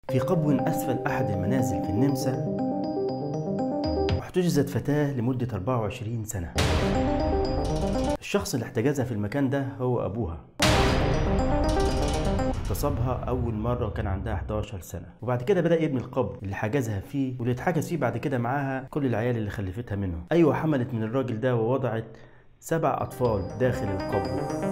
في قبو أسفل أحد المنازل في النمسا احتجزت فتاة لمدة 24 سنة الشخص اللي احتجزها في المكان ده هو أبوها اغتصبها أول مرة وكان عندها 11 سنة وبعد كده بدأ يبني القبر اللي حجزها فيه واللي اتحجز فيه بعد كده معاها كل العيال اللي خلفتها منهم أيوة حملت من الراجل ده ووضعت سبع أطفال داخل القبر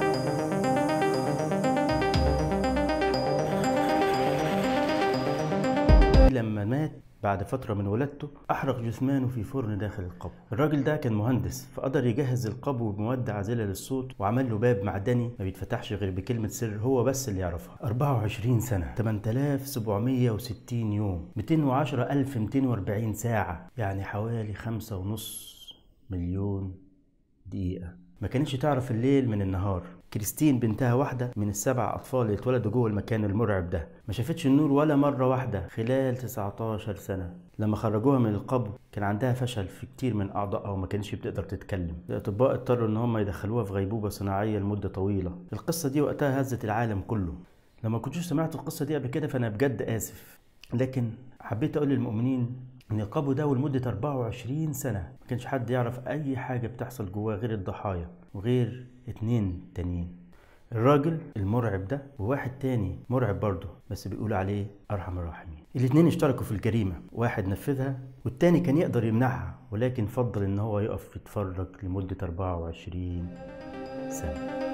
لما مات بعد فترة من ولادته أحرق جثمانه في فرن داخل القبر الراجل ده كان مهندس فقدر يجهز القبر بمواد عازلة للصوت وعمل له باب معدني ما بيتفتحش غير بكلمة سر هو بس اللي يعرفها 24 سنة 8760 يوم 210240 ساعة يعني حوالي خمسة ونص مليون دقيقة ما كانتش تعرف الليل من النهار كريستين بنتها واحدة من السبع أطفال اللي اتولدوا جوه المكان المرعب ده ما شافتش النور ولا مرة واحدة خلال 19 سنة لما خرجوها من القبر كان عندها فشل في كتير من أعضائها وما كانتش بتقدر تتكلم الأطباء اضطروا إن هم يدخلوها في غيبوبة صناعية لمدة طويلة القصة دي وقتها هزت العالم كله لما كنتش سمعت القصة دي قبل كده فأنا بجد آسف لكن حبيت أقول للمؤمنين إن القبو ده لمدة 24 سنة ما كانش حد يعرف أي حاجة بتحصل جواه غير الضحايا وغير اتنين تانيين الراجل المرعب ده وواحد تاني مرعب برضه بس بيقولوا عليه أرحم الراحمين الاتنين اشتركوا في الجريمة واحد نفذها والتاني كان يقدر يمنعها ولكن فضل إن هو يقف يتفرج لمدة 24 سنة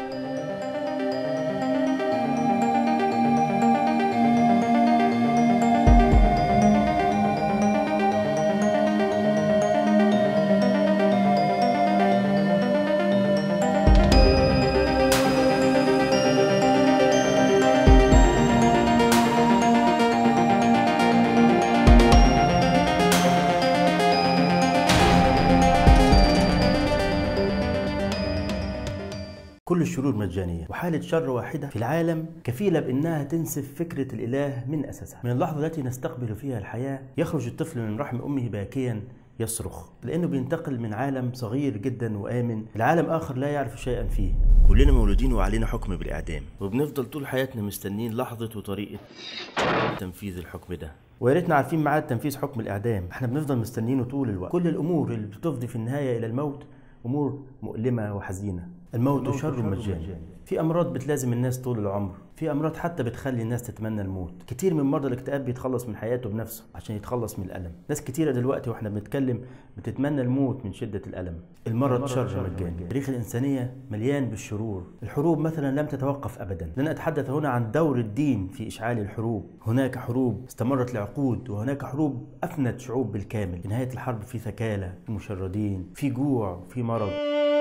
كل الشرور مجانية وحالة شر واحدة في العالم كفيلة بأنها تنسف فكرة الإله من أساسها من اللحظة التي نستقبل فيها الحياة يخرج الطفل من رحم أمه باكيا يصرخ لأنه بينتقل من عالم صغير جدا وآمن لعالم آخر لا يعرف شيئا فيه كلنا مولودين وعلينا حكم بالإعدام وبنفضل طول حياتنا مستنين لحظة وطريقة تنفيذ الحكم ده ويا ريتنا عارفين ميعاد تنفيذ حكم الإعدام احنا بنفضل مستنينه طول الوقت كل الأمور اللي بتفضي في النهاية إلى الموت أمور مؤلمة وحزينة الموت شر مجاني في امراض بتلازم الناس طول العمر في امراض حتى بتخلي الناس تتمنى الموت كتير من مرضى الاكتئاب بيتخلص من حياته بنفسه عشان يتخلص من الالم ناس كتيره دلوقتي واحنا بنتكلم بتتمنى الموت من شده الالم المرض شر مجاني تاريخ الانسانيه مليان بالشرور الحروب مثلا لم تتوقف ابدا لن اتحدث هنا عن دور الدين في اشعال الحروب هناك حروب استمرت لعقود وهناك حروب افنت شعوب بالكامل في نهايه الحرب في ثكالى في مشردين في جوع في مرض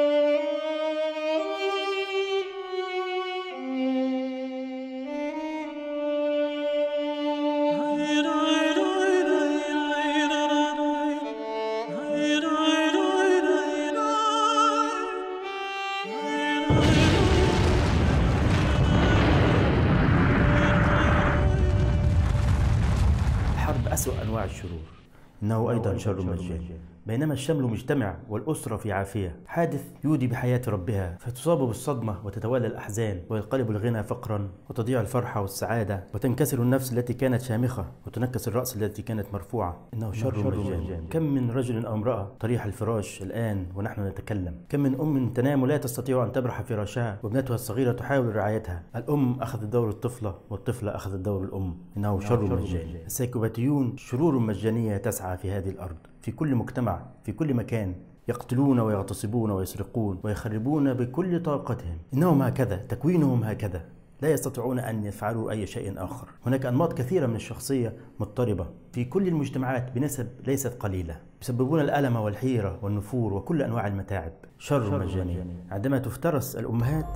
الحرب أسوأ أنواع الشرور إنه أيضا شر مجاني بينما الشمل مجتمع والأسرة في عافية حادث يودي بحياة ربها فتصاب بالصدمة وتتوالى الأحزان وينقلب الغنى فقرا وتضيع الفرحة والسعادة وتنكسر النفس التي كانت شامخة وتنكس الرأس التي كانت مرفوعة إنه شر مجاني كم من رجل أو امرأة طريح الفراش الآن ونحن نتكلم كم من أم تنام لا تستطيع أن تبرح فراشها وابنتها الصغيرة تحاول رعايتها الأم أخذت دور الطفلة والطفلة أخذت دور الأم إنه شر مجاني السيكوباتيون شرور مجانية تسعى في هذه الأرض في كل مجتمع في كل مكان يقتلون ويغتصبون ويسرقون ويخربون بكل طاقتهم انهم هكذا تكوينهم هكذا لا يستطيعون ان يفعلوا اي شيء اخر هناك انماط كثيره من الشخصيه مضطربه في كل المجتمعات بنسب ليست قليله يسببون الالم والحيره والنفور وكل انواع المتاعب شر مجاني عندما تفترس الامهات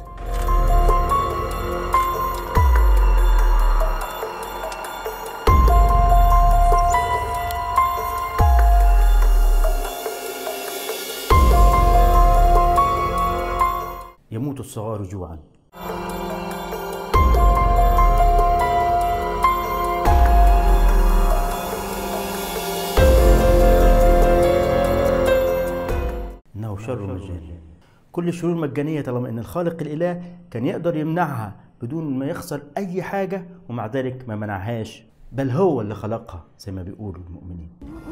يموت الصغار جوعا انه شر مجاني كل الشرور مجانية طالما ان الخالق الاله كان يقدر يمنعها بدون ما يخسر اي حاجة ومع ذلك ما منعهاش بل هو اللي خلقها زي ما بيقولوا المؤمنين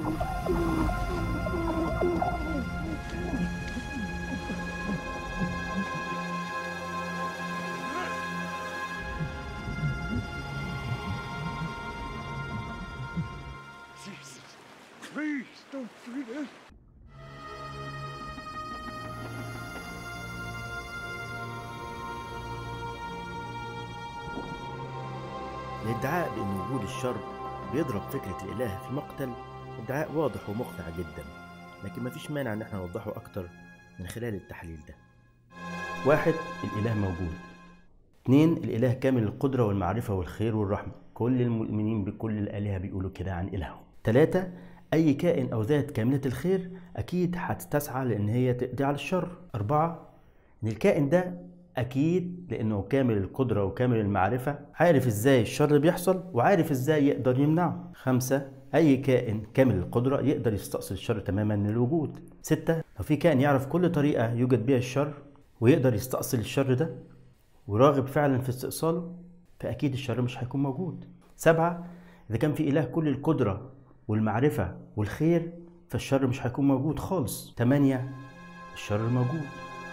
Jesus, please don't do this. الادعاء بأن وجود الشر بيضرب فكرة الإله في مقتل ادعاء واضح ومقنع جدا لكن مفيش مانع إن احنا نوضحه أكتر من خلال التحليل ده واحد الإله موجود اتنين الإله كامل القدرة والمعرفة والخير والرحمة كل المؤمنين بكل الآلهة بيقولوا كده عن إلههم تلاتة أي كائن أو ذات كاملة الخير أكيد هتسعى لأن هي تقضي على الشر أربعة إن الكائن ده أكيد لأنه كامل القدرة وكامل المعرفة عارف إزاي الشر بيحصل وعارف إزاي يقدر يمنعه خمسة أي كائن كامل القدرة يقدر يستأصل الشر تماما من الوجود ستة لو في كائن يعرف كل طريقة يوجد بها الشر ويقدر يستأصل الشر ده وراغب فعلا في استئصاله فأكيد الشر مش هيكون موجود سبعة إذا كان في إله كل القدرة والمعرفة والخير فالشر مش هيكون موجود خالص تمانية الشر موجود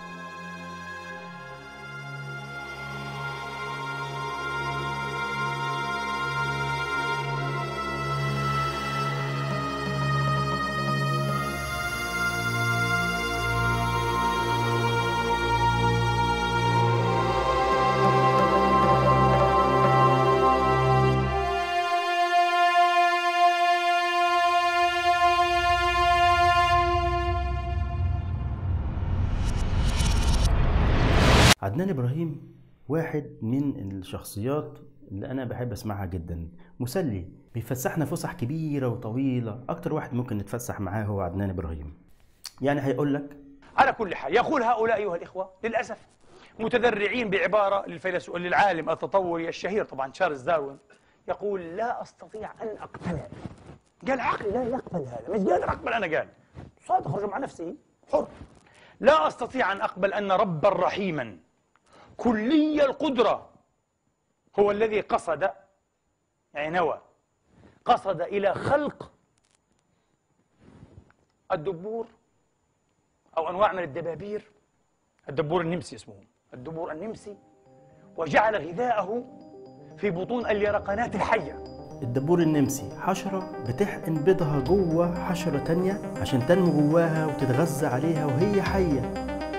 عدنان ابراهيم واحد من الشخصيات اللي انا بحب اسمعها جدا مسلي بيفسحنا فسح كبيره وطويله اكتر واحد ممكن نتفسح معاه هو عدنان ابراهيم يعني هيقول لك على كل حال يقول هؤلاء أيها الإخوة للأسف متذرعين بعبارة للفيلسوف للعالم التطوري الشهير طبعا تشارلز داروين يقول لا أستطيع أن أقتنع قال عقلي لا يقبل هذا مش قادر أقبل أنا قال صادق أخرج مع نفسي حر لا أستطيع أن أقبل أن ربا رحيما كلي القدرة هو الذي قصد يعني نوى قصد إلى خلق الدبور أو أنواع من الدبابير الدبور النمسي اسمه الدبور النمسي وجعل غذاءه في بطون اليرقانات الحية الدبور النمسي حشرة بتحقن بيضها جوه حشرة تانية عشان تنمو جواها وتتغذى عليها وهي حية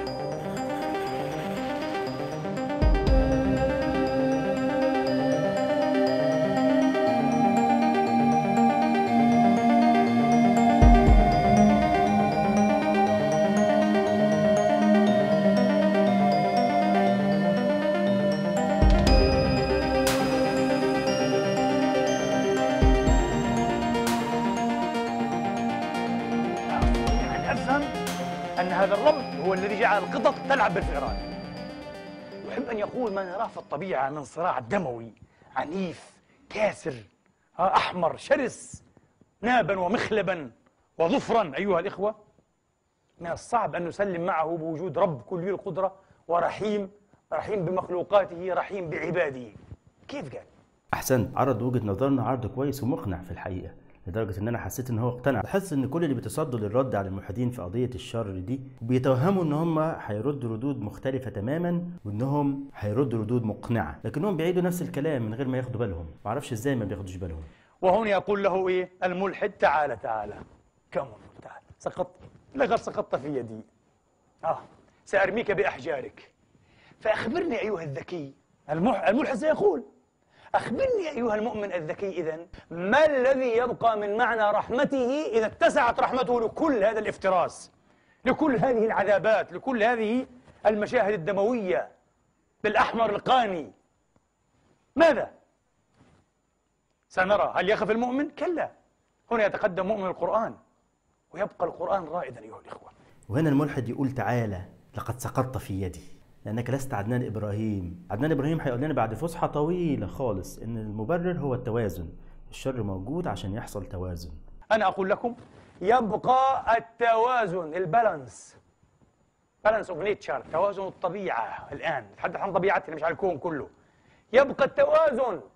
يعني أفهم أن هذا الرب هو الذي جعل القطط تلعب بالفئران يحب أن يقول ما نراه في الطبيعة من صراع دموي عنيف كاسر ها، أحمر شرس نابا ومخلبا وظفرا أيها الإخوة من الصعب أن نسلم معه بوجود رب كلي القدرة ورحيم رحيم بمخلوقاته رحيم بعباده كيف قال؟ احسنت عرض وجهه نظرنا عرض كويس ومقنع في الحقيقه لدرجه ان انا حسيت ان هو اقتنع بحس ان كل اللي بيتصدوا للرد على الملحدين في قضيه الشر دي بيتوهموا ان هم هيردوا ردود مختلفه تماما وانهم هيردوا ردود مقنعه لكنهم بيعيدوا نفس الكلام من غير ما ياخدوا بالهم معرفش ازاي ما بياخدوش بالهم وهنا يقول له ايه الملحد تعال تعال كم تعال سقطت لقد سقطت في يدي اه سارميك باحجارك فاخبرني ايها الذكي المح... الملحد سيقول اخبرني ايها المؤمن الذكي اذا ما الذي يبقى من معنى رحمته اذا اتسعت رحمته لكل هذا الافتراس لكل هذه العذابات لكل هذه المشاهد الدمويه بالاحمر القاني ماذا سنرى هل يخف المؤمن؟ كلا هنا يتقدم مؤمن القرآن ويبقى القرآن رائدا أيها الإخوة وهنا الملحد يقول تعالى لقد سقطت في يدي لانك لست عدنان ابراهيم عدنان ابراهيم هيقول لنا بعد فسحه طويله خالص ان المبرر هو التوازن الشر موجود عشان يحصل توازن أنا أقول لكم يبقى التوازن البالانس بالانس اوف نيتشر توازن الطبيعة الآن نتحدث عن طبيعتنا مش عن الكون كله يبقى التوازن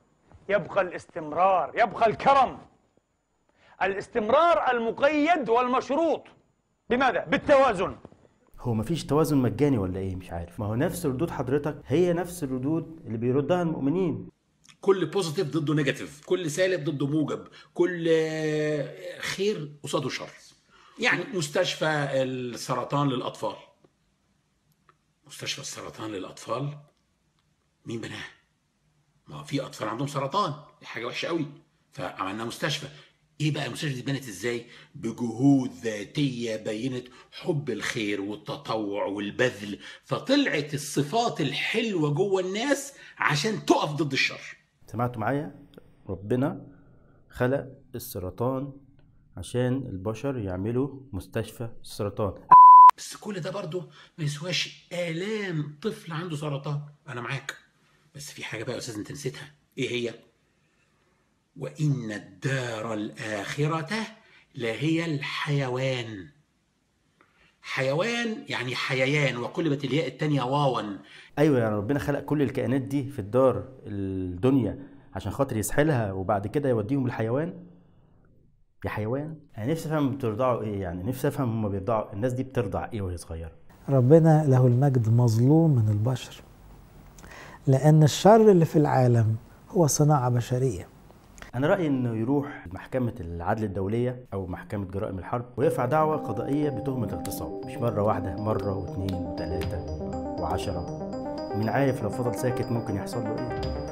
يبقى الاستمرار يبقى الكرم الاستمرار المقيد والمشروط بماذا؟ بالتوازن هو مفيش توازن مجاني ولا ايه مش عارف ما هو نفس ردود حضرتك هي نفس الردود اللي بيردها المؤمنين كل بوزيتيف ضده نيجاتيف كل سالب ضده موجب كل آه، خير قصاده شر يعني مستشفى السرطان للاطفال مستشفى السرطان للاطفال مين بناها ما هو في اطفال عندهم سرطان دي حاجه وحشه قوي فعملنا مستشفى ايه بقى المستشفى دي اتبنت ازاي بجهود ذاتيه بينت حب الخير والتطوع والبذل فطلعت الصفات الحلوه جوه الناس عشان تقف ضد الشر سمعتوا معايا ربنا خلق السرطان عشان البشر يعملوا مستشفى السرطان بس كل ده برضه ما يسواش آلام طفل عنده سرطان أنا معاك بس في حاجة بقى يا أستاذ أنت نسيتها إيه هي؟ وإن الدار الآخرة لهي الحيوان حيوان يعني حييان وقلبت الياء التانية واوا ايوه يعني ربنا خلق كل الكائنات دي في الدار الدنيا عشان خاطر يسحلها وبعد كده يوديهم الحيوان يا حيوان انا نفسي افهم بترضعوا ايه يعني نفسي افهم هما بيرضعوا الناس دي بترضع ايه وهي صغيره ربنا له المجد مظلوم من البشر لأن الشر اللي في العالم هو صناعة بشرية انا رايي انه يروح محكمه العدل الدوليه او محكمه جرائم الحرب ويرفع دعوى قضائيه بتهمه اغتصاب مش مره واحده مره واثنين وثلاثه وعشرة مين عارف لو فضل ساكت ممكن يحصل له ايه